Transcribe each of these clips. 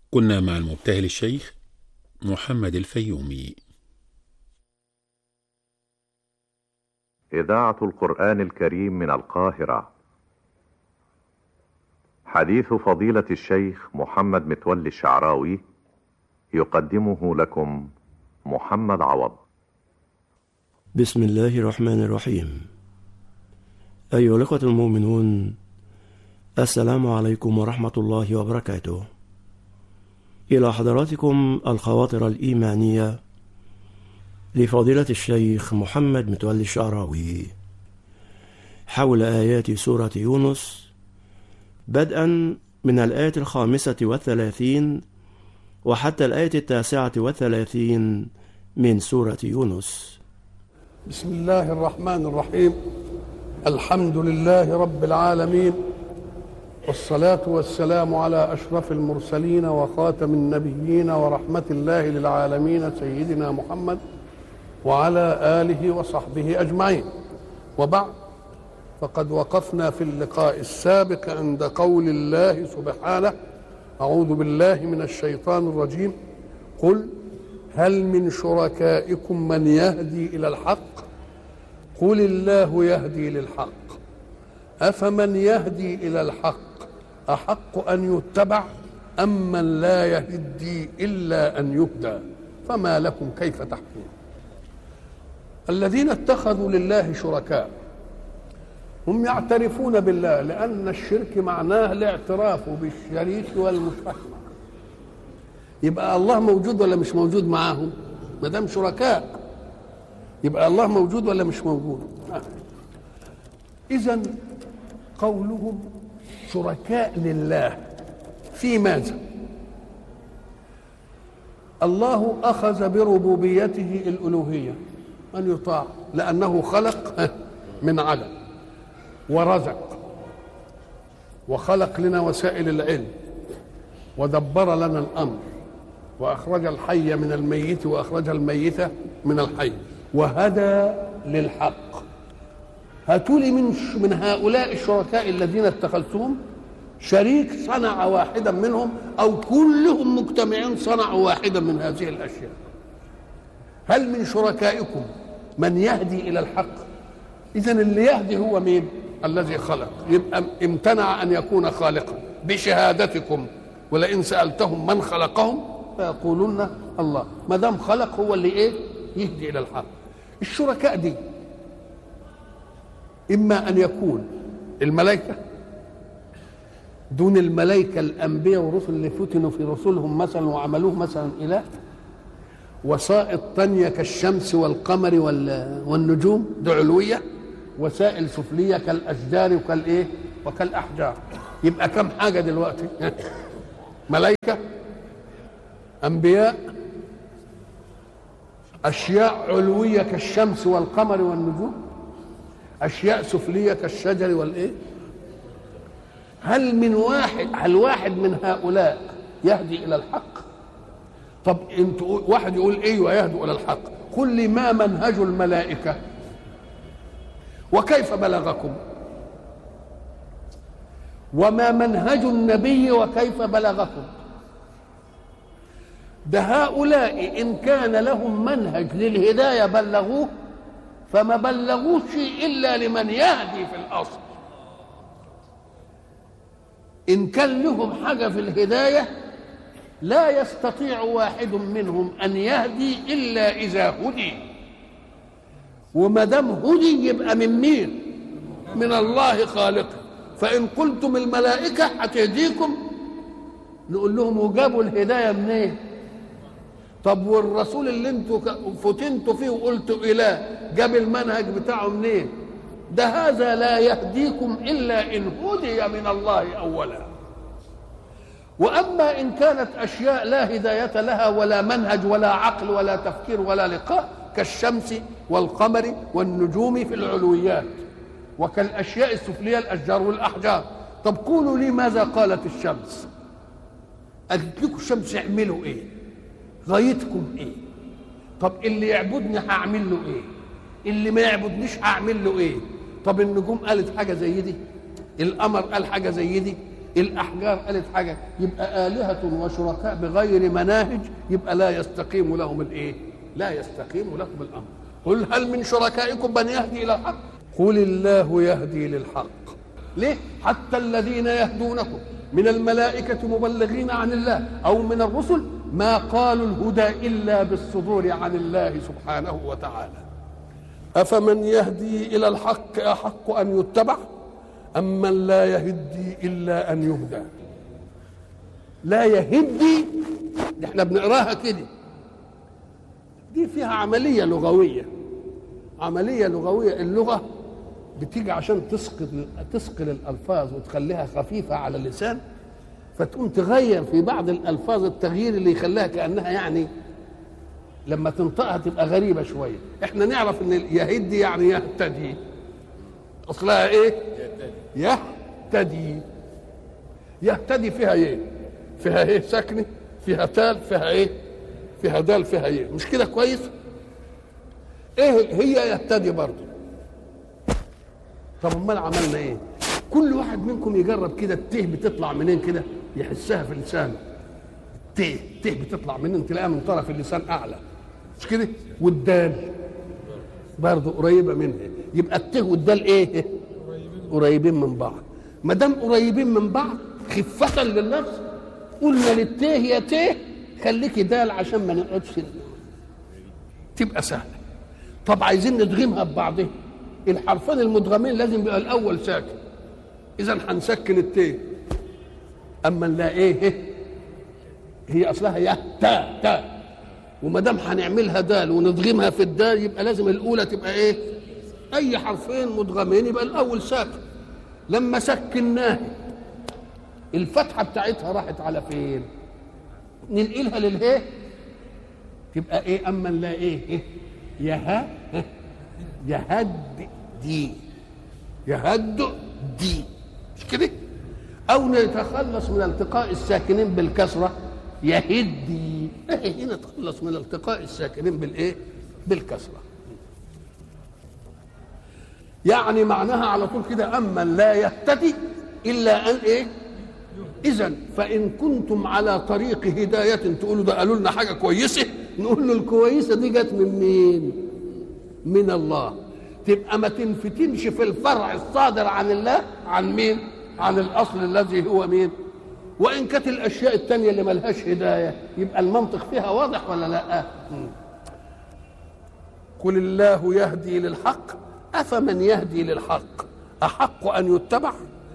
كنا مع المبتهل الشيخ محمد الفيومي إذاعة القرآن الكريم من القاهرة حديث فضيلة الشيخ محمد متولي الشعراوي يقدمه لكم محمد عوض بسم الله الرحمن الرحيم أيها الأخوة المؤمنون السلام عليكم ورحمة الله وبركاته إلى حضراتكم الخواطر الإيمانية لفضيلة الشيخ محمد متولي الشعراوي حول آيات سورة يونس بدءا من الآية الخامسة والثلاثين وحتى الآية التاسعة والثلاثين من سورة يونس بسم الله الرحمن الرحيم الحمد لله رب العالمين والصلاة والسلام على أشرف المرسلين وخاتم النبيين ورحمة الله للعالمين سيدنا محمد وعلى آله وصحبه أجمعين وبعد فقد وقفنا في اللقاء السابق عند قول الله سبحانه أعوذ بالله من الشيطان الرجيم قل هل من شركائكم من يهدي إلى الحق قل الله يهدي للحق أفمن يهدي إلى الحق أحق أن يتبع أم من لا يهدي إلا أن يهدى فما لكم كيف تحكمون الذين اتخذوا لله شركاء هم يعترفون بالله لأن الشرك معناه الاعتراف بالشريك والمشرك يبقى الله موجود ولا مش موجود معاهم ما دام شركاء يبقى الله موجود ولا مش موجود إذا قولهم شركاء لله في ماذا الله أخذ بربوبيته الألوهية أن يطاع لأنه خلق من عدم ورزق وخلق لنا وسائل العلم ودبر لنا الأمر وأخرج الحي من الميت وأخرج الميت من الحي وهدى للحق هاتوا لي من من هؤلاء الشركاء الذين اتخذتهم شريك صنع واحدا منهم او كلهم مجتمعين صنعوا واحدا من هذه الاشياء هل من شركائكم من يهدي الى الحق اذا اللي يهدي هو مين الذي خلق يبقى امتنع ان يكون خالقا بشهادتكم ولئن سالتهم من خلقهم فيقولون الله ما دام خلق هو اللي ايه يهدي الى الحق الشركاء دي اما ان يكون الملائكه دون الملائكه الانبياء والرسل اللي فتنوا في رسلهم مثلا وعملوه مثلا اله وسائط تانية كالشمس والقمر والنجوم دي علويه وسائل سفليه كالاشجار وكالايه وكالاحجار يبقى كم حاجه دلوقتي ملائكه انبياء اشياء علويه كالشمس والقمر والنجوم اشياء سفليه كالشجر والايه هل من واحد هل واحد من هؤلاء يهدي الى الحق طب انت واحد يقول ايوه يهدي الى الحق قل لي ما منهج الملائكه وكيف بلغكم وما منهج النبي وكيف بلغكم ده هؤلاء ان كان لهم منهج للهدايه بلغوه فما بلغوش الا لمن يهدي في الاصل ان كان لهم حاجه في الهدايه لا يستطيع واحد منهم ان يهدي الا اذا هدي وما دام هدي يبقى من مين من الله خالقه فان قلتم الملائكه هتهديكم نقول لهم وجابوا الهدايه منين إيه؟ طب والرسول اللي انتوا فتنتوا فيه وقلتوا اله جاب المنهج بتاعه منين ده هذا لا يهديكم الا ان هدي من الله اولا واما ان كانت اشياء لا هدايه لها ولا منهج ولا عقل ولا تفكير ولا لقاء كالشمس والقمر والنجوم في العلويات وكالاشياء السفليه الاشجار والاحجار طب قولوا لي ماذا قالت الشمس قالت لكم الشمس اعملوا ايه غايتكم ايه طب اللي يعبدني هعمل له ايه اللي ما يعبدنيش هعمل له ايه طب النجوم قالت حاجه زي دي القمر قال حاجه زي دي الاحجار قالت حاجه يبقى الهه وشركاء بغير مناهج يبقى لا يستقيم لهم الايه لا يستقيم لهم الامر قل هل من شركائكم من يهدي الى الحق قل الله يهدي للحق ليه حتى الذين يهدونكم من الملائكة مبلغين عن الله أو من الرسل ما قالوا الهدى إلا بالصدور عن الله سبحانه وتعالى أفمن يهدي إلى الحق أحق أن يتبع أم من لا يهدي إلا أن يهدى لا يهدي احنا بنقراها كده دي فيها عملية لغوية عملية لغوية اللغة بتيجي عشان تسقط تثقل الألفاظ وتخليها خفيفة على اللسان فتقوم تغير في بعض الألفاظ التغيير اللي يخليها كأنها يعني لما تنطقها تبقى غريبة شوية احنا نعرف ان يهدي يعني يهتدي اصلها ايه يهتدي يهتدي فيها ايه فيها ايه ساكنه فيها تال فيها ايه فيها دال فيها ايه مش كده كويس ايه هي يهتدي برضه طب امال عملنا ايه كل واحد منكم يجرب كده الته بتطلع منين كده يحسها في لسانه ته ته بتطلع منين تلاقيها من طرف اللسان اعلى مش كده والدال برضه قريبه منها يبقى الته والدال ايه قريبين من بعض ما دام قريبين من بعض خفة لللفظ قلنا للته يا ته خليكي دال عشان ما نقعدش تبقى سهله طب عايزين ندغمها ببعضها الحرفين المدغمين لازم يبقى الاول ساكن اذا هنسكن التاء اما لا ايه هي اصلها يا تا تا وما دام هنعملها دال وندغمها في الدال يبقى لازم الاولى تبقى ايه اي حرفين مدغمين يبقى الاول ساكن لما سكناه الفتحه بتاعتها راحت على فين ننقلها للهي تبقى ايه اما لا ايه, إيه؟ يها يهد دي يهد دي مش كده او نتخلص من التقاء الساكنين بالكسره يهدي ايه هنا نتخلص من التقاء الساكنين بالايه بالكسره يعني معناها على طول كده اما لا يهتدي الا ان ايه اذا فان كنتم على طريق هدايه تقولوا ده قالوا لنا حاجه كويسه نقول له الكويسه دي جت من مين من الله تبقى ما تنفتنش في الفرع الصادر عن الله عن مين عن الاصل الذي هو مين وان كانت الاشياء التانية اللي ملهاش هدايه يبقى المنطق فيها واضح ولا لا قل الله يهدي للحق افمن يهدي للحق احق ان يتبع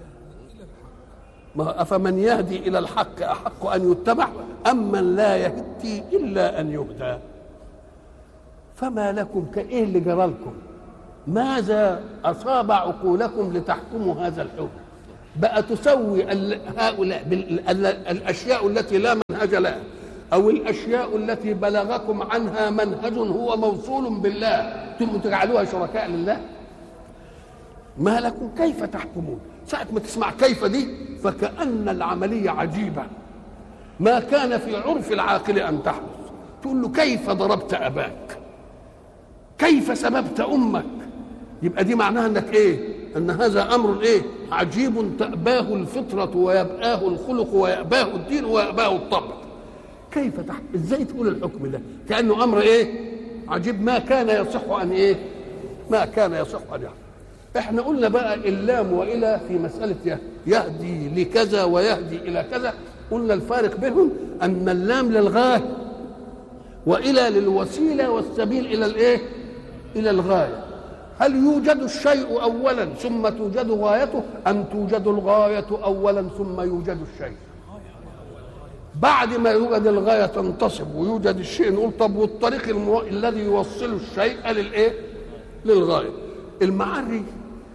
ما افمن يهدي الى الحق احق ان يتبع ام من لا يهدي الا ان يهدى فما لكم كايه اللي جرى لكم ماذا اصاب عقولكم لتحكموا هذا الحكم بقى تسوي هؤلاء الاشياء التي لا منهج لها او الاشياء التي بلغكم عنها منهج هو موصول بالله ثم تجعلوها شركاء لله ما لكم كيف تحكمون ساعة ما تسمع كيف دي فكأن العملية عجيبة ما كان في عرف العاقل أن تحدث تقول له كيف ضربت أباك كيف سببت أمك يبقى دي معناها أنك إيه أن هذا أمر إيه عجيب تأباه الفطرة ويبآه الخلق ويأباه الدين ويأباه الطبع كيف تحت ازاي تقول الحكم ده كانه امر ايه عجيب ما كان يصح ان ايه ما كان يصح ان يحدث احنا قلنا بقى اللام والى في مساله يهدي لكذا ويهدي الى كذا قلنا الفارق بينهم ان اللام للغايه والى للوسيله والسبيل الى الايه الى الغايه هل يوجد الشيء اولا ثم توجد غايته ام توجد الغايه اولا ثم يوجد الشيء بعد ما يوجد الغايه تنتصب ويوجد الشيء نقول طب والطريق المو... الذي يوصل الشيء للايه للغايه المعري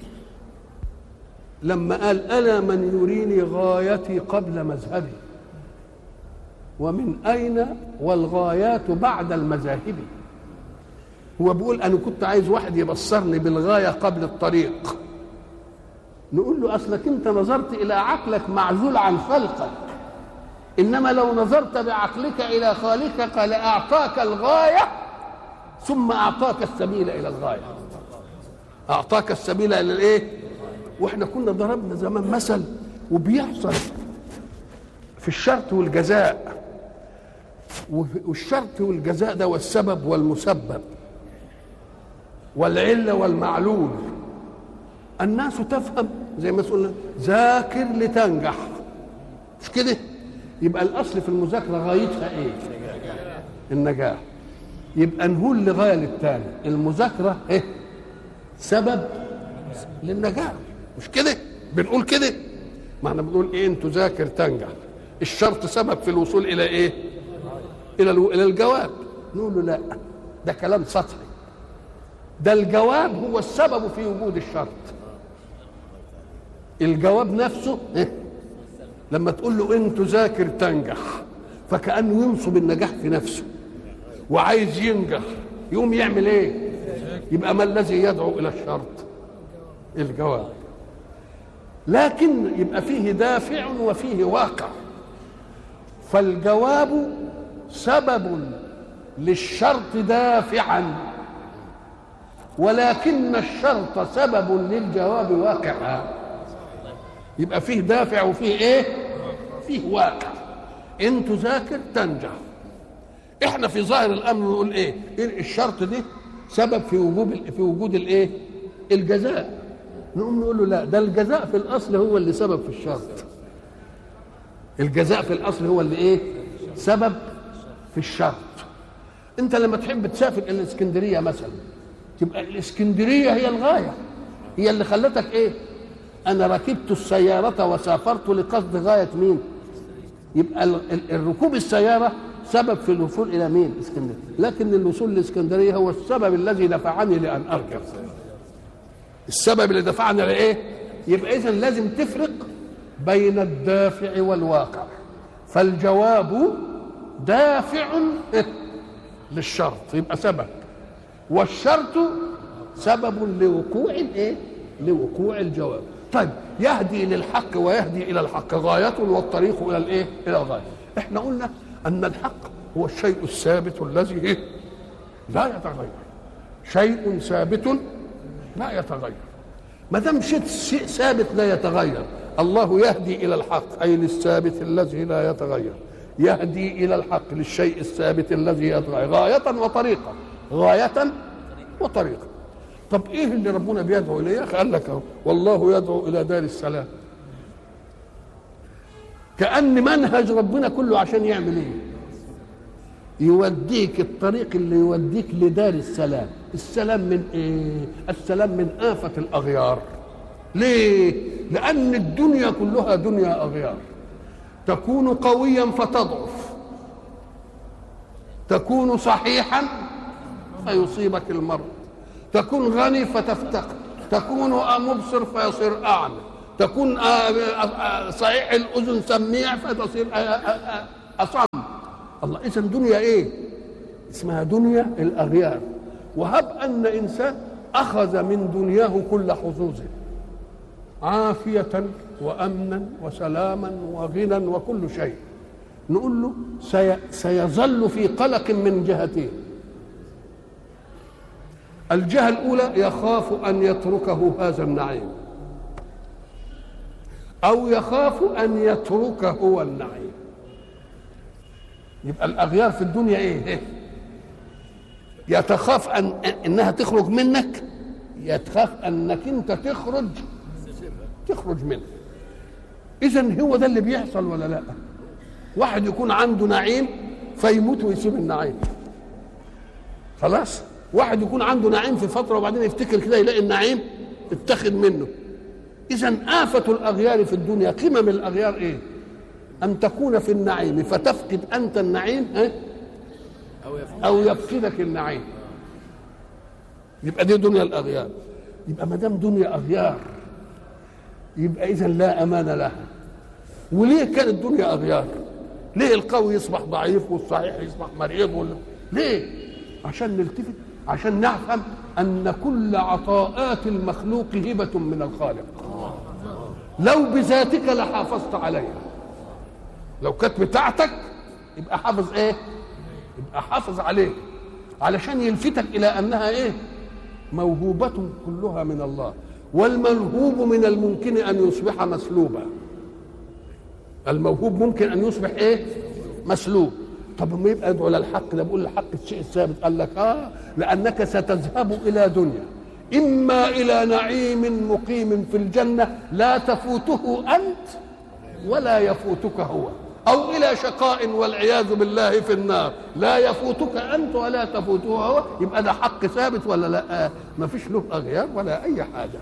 لما قال الا من يريني غايتي قبل مذهبي ومن اين والغايات بعد المذاهب هو بيقول انا كنت عايز واحد يبصرني بالغايه قبل الطريق نقول له اصلك انت نظرت الى عقلك معزول عن خلقك انما لو نظرت بعقلك الى خالقك لاعطاك الغايه ثم اعطاك السبيل الى الغايه اعطاك السبيل الى الايه واحنا كنا ضربنا زمان مثل وبيحصل في الشرط والجزاء والشرط والجزاء ده والسبب والمسبب والعله والمعلول الناس تفهم زي ما قلنا ذاكر لتنجح مش كده يبقى الاصل في المذاكره غايتها ايه النجاح يبقى نقول لغايه للتاني المذاكره ايه سبب للنجاح مش كده بنقول كده ما احنا بنقول ايه انت ذاكر تنجح الشرط سبب في الوصول الى ايه الى الى الجواب نقول له لا ده كلام سطحي ده الجواب هو السبب في وجود الشرط الجواب نفسه إيه؟ لما تقول له ان تذاكر تنجح فكانه ينصب النجاح في نفسه وعايز ينجح يقوم يعمل ايه يبقى ما الذي يدعو الى الشرط الجواب لكن يبقى فيه دافع وفيه واقع فالجواب سبب للشرط دافعا ولكن الشرط سبب للجواب واقعا يبقى فيه دافع وفيه ايه فيه واقع ان تذاكر تنجح احنا في ظاهر الامر نقول ايه الشرط دي سبب في وجود في وجود الايه الجزاء نقوم نقول له لا ده الجزاء في الاصل هو اللي سبب في الشرط الجزاء في الاصل هو اللي ايه سبب في الشرط انت لما تحب تسافر الى الاسكندريه مثلا تبقى الاسكندريه هي الغايه هي اللي خلتك ايه انا ركبت السياره وسافرت لقصد غايه مين يبقى الركوب السياره سبب في الوصول الى مين اسكندريه لكن الوصول لاسكندريه هو السبب الذي دفعني لان اركب السبب اللي دفعني لايه يبقى اذا لازم تفرق بين الدافع والواقع فالجواب دافع للشرط يبقى سبب والشرط سبب لوقوع الايه لوقوع الجواب طيب يهدي للحق ويهدي الى الحق غايه والطريق الى الايه الى الغايه احنا قلنا ان الحق هو الشيء الثابت الذي إيه؟ لا يتغير شيء ثابت لا يتغير ما دام شيء ثابت لا يتغير الله يهدي الى الحق اي للثابت الذي لا يتغير يهدي الى الحق للشيء الثابت الذي يتغير غايه وطريقه غايه وطريقه طب ايه اللي ربنا بيدعو اليه قال لك اهو والله يدعو الى دار السلام كان منهج ربنا كله عشان يعمل ايه يوديك الطريق اللي يوديك لدار السلام السلام من ايه السلام من آفة الأغيار ليه لأن الدنيا كلها دنيا أغيار تكون قويا فتضعف تكون صحيحا فيصيبك المرض تكون غني فتفتقر تكون مبصر فيصير أعمى تكون صحيح الأذن سميع فتصير أصم الله إذا دنيا إيه اسمها دنيا الأغيار وهب أن إنسان أخذ من دنياه كل حظوظه عافية وأمنا وسلاما وغنى وكل شيء نقول له سي سيظل في قلق من جهتين الجهة الأولى يخاف أن يتركه هذا النعيم أو يخاف أن يتركه هو النعيم يبقى الأغيار في الدنيا إيه؟ يتخاف أن إنها تخرج منك يتخاف أنك أنت تخرج تخرج منه إذا هو ده اللي بيحصل ولا لا؟ واحد يكون عنده نعيم فيموت ويسيب النعيم خلاص واحد يكون عنده نعيم في فتره وبعدين يفتكر كده يلاقي النعيم اتخذ منه اذا آفة الأغيار في الدنيا قمم الأغيار إيه أن تكون في النعيم فتفقد أنت النعيم إيه؟ أو يفقدك النعيم يبقى دي دنيا الأغيار يبقى ما دام دنيا أغيار يبقى إذا لا أمان لها وليه كانت الدنيا أغيار ليه القوي يصبح ضعيف والصحيح يصبح مريض ولا ليه عشان نلتفت عشان نفهم أن كل عطاءات المخلوق هبة من الخالق لو بذاتك لحافظت عليها لو كانت بتاعتك يبقى حافظ ايه يبقى حافظ عليه علشان يلفتك الى انها ايه موهوبة كلها من الله والملهوب من الممكن ان يصبح مسلوبا الموهوب ممكن ان يصبح ايه مسلوب طب ما يبقى يدعو للحق ده بيقول الحق الشيء الثابت قال لك اه لانك ستذهب الى دنيا اما الى نعيم مقيم في الجنه لا تفوته انت ولا يفوتك هو او الى شقاء والعياذ بالله في النار لا يفوتك انت ولا تفوته هو يبقى ده حق ثابت ولا لا ما فيش له اغيار ولا اي حاجه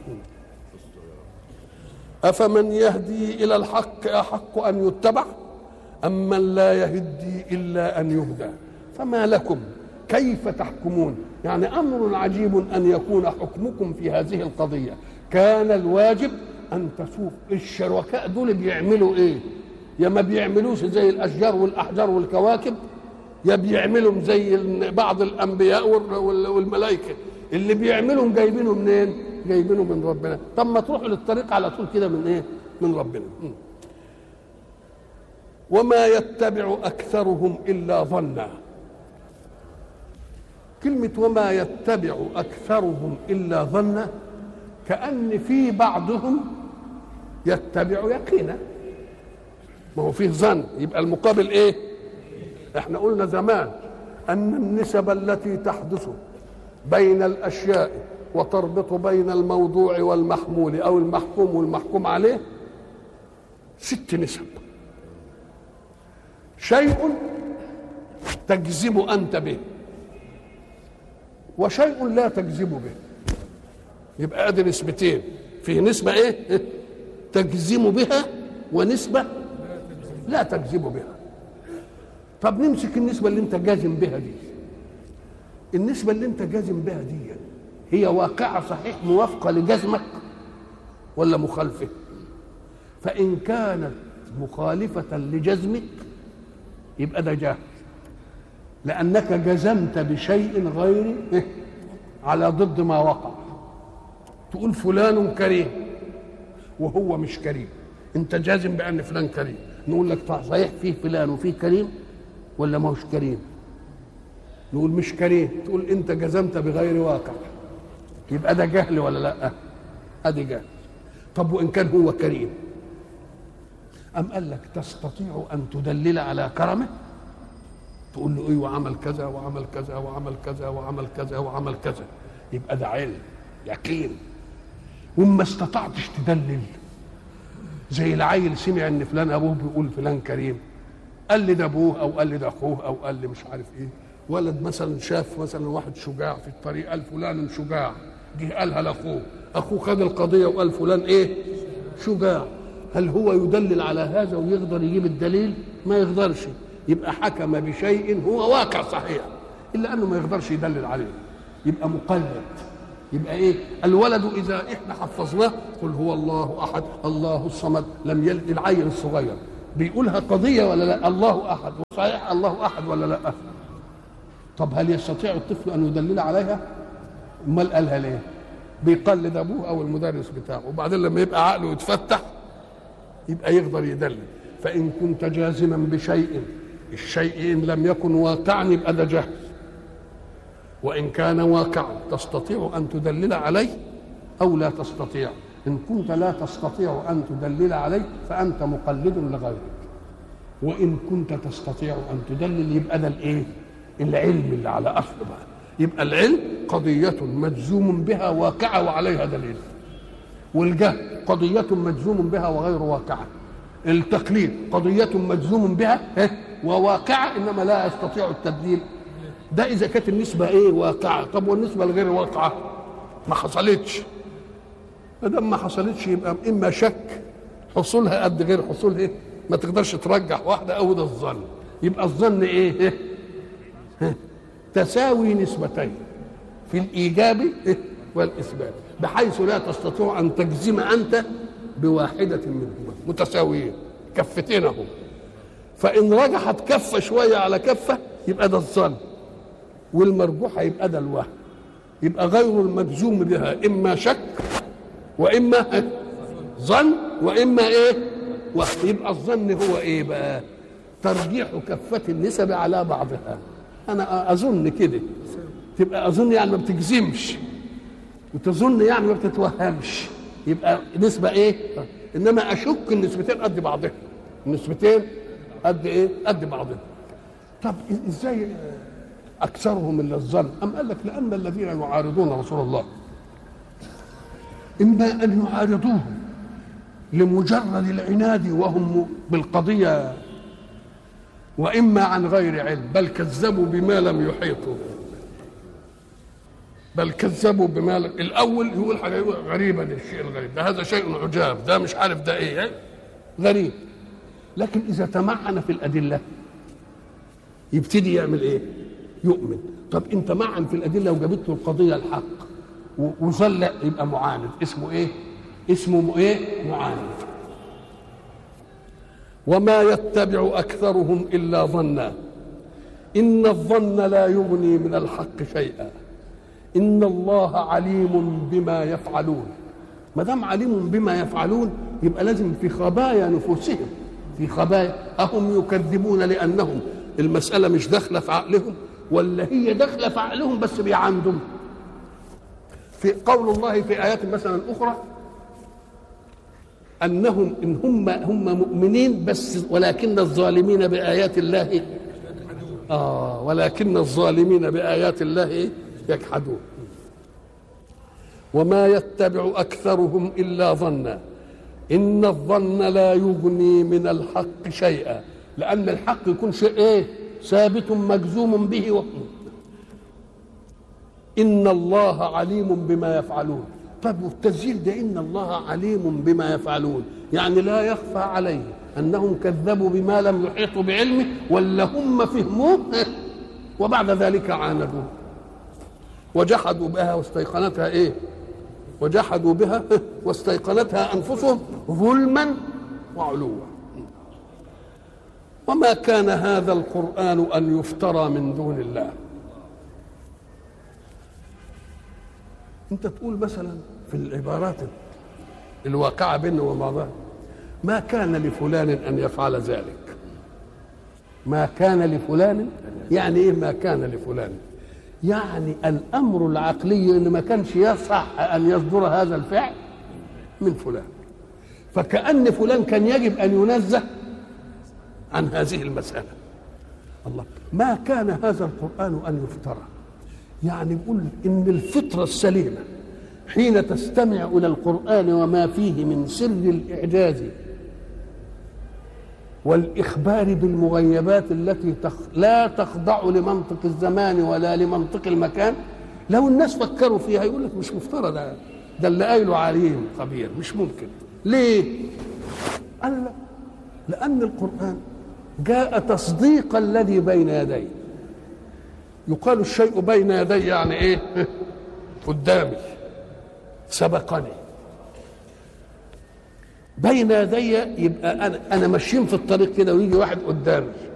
افمن يهدي الى الحق احق ان يتبع أم من لا يهدي إلا أن يهدى فما لكم كيف تحكمون يعني أمر عجيب أن يكون حكمكم في هذه القضية كان الواجب أن تسوق الشركاء دول بيعملوا إيه يا ما بيعملوش زي الأشجار والأحجار والكواكب يا بيعملوا زي بعض الأنبياء والملائكة اللي بيعملهم جايبينه منين جايبينه من ربنا طب ما تروحوا للطريق على طول كده من ايه من ربنا م. وما يتبع اكثرهم الا ظنا كلمه وما يتبع اكثرهم الا ظنا كان في بعضهم يتبع يقينا ما هو فيه ظن يبقى المقابل ايه احنا قلنا زمان ان النسب التي تحدث بين الاشياء وتربط بين الموضوع والمحمول او المحكوم والمحكوم عليه ست نسب شيء تجزم انت به وشيء لا تجزم به يبقى ادي نسبتين في نسبه ايه تجزم بها ونسبه لا تجزم بها طب نمسك النسبه اللي انت جازم بها دي النسبه اللي انت جازم بها دي هي واقعه صحيح موافقه لجزمك ولا مخالفه فان كانت مخالفه لجزمك يبقى ده جهل لأنك جزمت بشيء غير على ضد ما وقع تقول فلان كريم وهو مش كريم انت جازم بان فلان كريم نقول لك صحيح فيه فلان وفيه كريم ولا ما هوش كريم نقول مش كريم تقول انت جزمت بغير واقع يبقى ده جهل ولا لا ادي جهل طب وان كان هو كريم أم قال لك تستطيع أن تدلل على كرمه تقول له ايوه عمل كذا وعمل كذا وعمل كذا وعمل كذا وعمل كذا يبقى ده علم يقين وما استطعتش تدلل زي العيل سمع ان فلان ابوه بيقول فلان كريم قال لي ده ابوه او قال لي ده اخوه او قال لي مش عارف ايه ولد مثلا شاف مثلا واحد شجاع في الطريق قال فلان شجاع جه قالها لاخوه اخوه خد القضيه وقال فلان ايه شجاع هل هو يدلل على هذا ويقدر يجيب الدليل ما يقدرش يبقى حكم بشيء هو واقع صحيح الا انه ما يقدرش يدلل عليه يبقى مقلد يبقى ايه الولد اذا احنا حفظناه قل هو الله احد الله الصمد لم يلد العيل الصغير بيقولها قضيه ولا لا الله احد صحيح الله احد ولا لا طب هل يستطيع الطفل ان يدلل عليها امال قالها ليه بيقلد ابوه او المدرس بتاعه وبعدين لما يبقى عقله يتفتح يبقى يقدر يدلل فان كنت جازما بشيء الشيء ان لم يكن واقعا يبقى ده جهل وان كان واقعا تستطيع ان تدلل عليه او لا تستطيع ان كنت لا تستطيع ان تدلل عليه فانت مقلد لغيرك وان كنت تستطيع ان تدلل يبقى ده الايه العلم اللي على اصل بقى يبقى العلم قضية مجزوم بها واقعة وعليها دليل والجهل قضية مجزوم بها وغير واقعة التقليد قضية مجزوم بها وواقعة إنما لا يستطيع التبديل ده إذا كانت النسبة إيه واقعة طب والنسبة الغير واقعة ما حصلتش ما دام ما حصلتش يبقى إما شك حصولها قد غير حصولها إيه ما تقدرش ترجح واحدة أو ده الظن يبقى الظن إيه تساوي نسبتين في الإيجاب والإثبات بحيث لا تستطيع أن تجزم أنت بواحدة منهما متساويين كفتين اهو فإن رجحت كفة شوية على كفة يبقى ده الظن والمرجوحة يبقى ده الوهم يبقى غير المجزوم بها إما شك وإما ظن وإما إيه وهم يبقى الظن هو إيه بقى ترجيح كفة النسب على بعضها أنا أظن كده تبقى أظن يعني ما بتجزمش وتظن يعني ما بتتوهمش يبقى نسبة ايه انما اشك النسبتين قد بعضها النسبتين قد ايه قد بعضهم طب ازاي اكثرهم الا الظن ام قال لك لان الذين يعارضون رسول الله اما ان يعارضوه لمجرد العناد وهم بالقضيه واما عن غير علم بل كذبوا بما لم يحيطوا بل كذبوا بما لم الاول يقول حاجه يقول غريبه ده الشيء الغريب ده هذا شيء عجاب ده مش عارف ده ايه غريب لكن اذا تمعن في الادله يبتدي يعمل ايه يؤمن طب انت معن في الادله وجابت له القضيه الحق وظل يبقى معاند اسمه ايه اسمه ايه معاند وما يتبع اكثرهم الا ظنا ان الظن لا يغني من الحق شيئا ان الله عليم بما يفعلون ما دام عليم بما يفعلون يبقى لازم في خبايا نفوسهم في خبايا اهم يكذبون لانهم المساله مش داخله في عقلهم ولا هي داخله في عقلهم بس بيعندهم في قول الله في ايات مثلا اخرى انهم ان هم هم مؤمنين بس ولكن الظالمين بايات الله اه ولكن الظالمين بايات الله يجحدون وما يتبع اكثرهم الا ظنا ان الظن لا يغني من الحق شيئا لان الحق يكون شيء ايه ثابت مجزوم به و... ان الله عليم بما يفعلون طب والتسجيل ده ان الله عليم بما يفعلون يعني لا يخفى عليه انهم كذبوا بما لم يحيطوا بعلمه ولا هم فهموه وبعد ذلك عاندوه وجحدوا بها واستيقنتها ايه وجحدوا بها واستيقنتها انفسهم ظلما وعلوا وما كان هذا القران ان يفترى من دون الله انت تقول مثلا في العبارات الواقعه بيننا وبين بعضها ما كان لفلان ان يفعل ذلك ما كان لفلان يعني ايه ما كان لفلان يعني الامر العقلي ان ما كانش يصح ان يصدر هذا الفعل من فلان فكأن فلان كان يجب ان ينزه عن هذه المسألة الله ما كان هذا القرآن أن يفترى يعني يقول إن الفطرة السليمة حين تستمع إلى القرآن وما فيه من سر الإعجاز والإخبار بالمغيبات التي تخ... لا تخضع لمنطق الزمان ولا لمنطق المكان لو الناس فكروا فيها يقول لك مش مفترى ده ده اللي قايله عليم خبير مش ممكن ليه؟ قال لا لأن القرآن جاء تصديق الذي بين يديه يقال الشيء بين يدي يعني ايه قدامي سبقني بين يدي يبقى انا انا ماشيين في الطريق كده ويجي واحد قدامي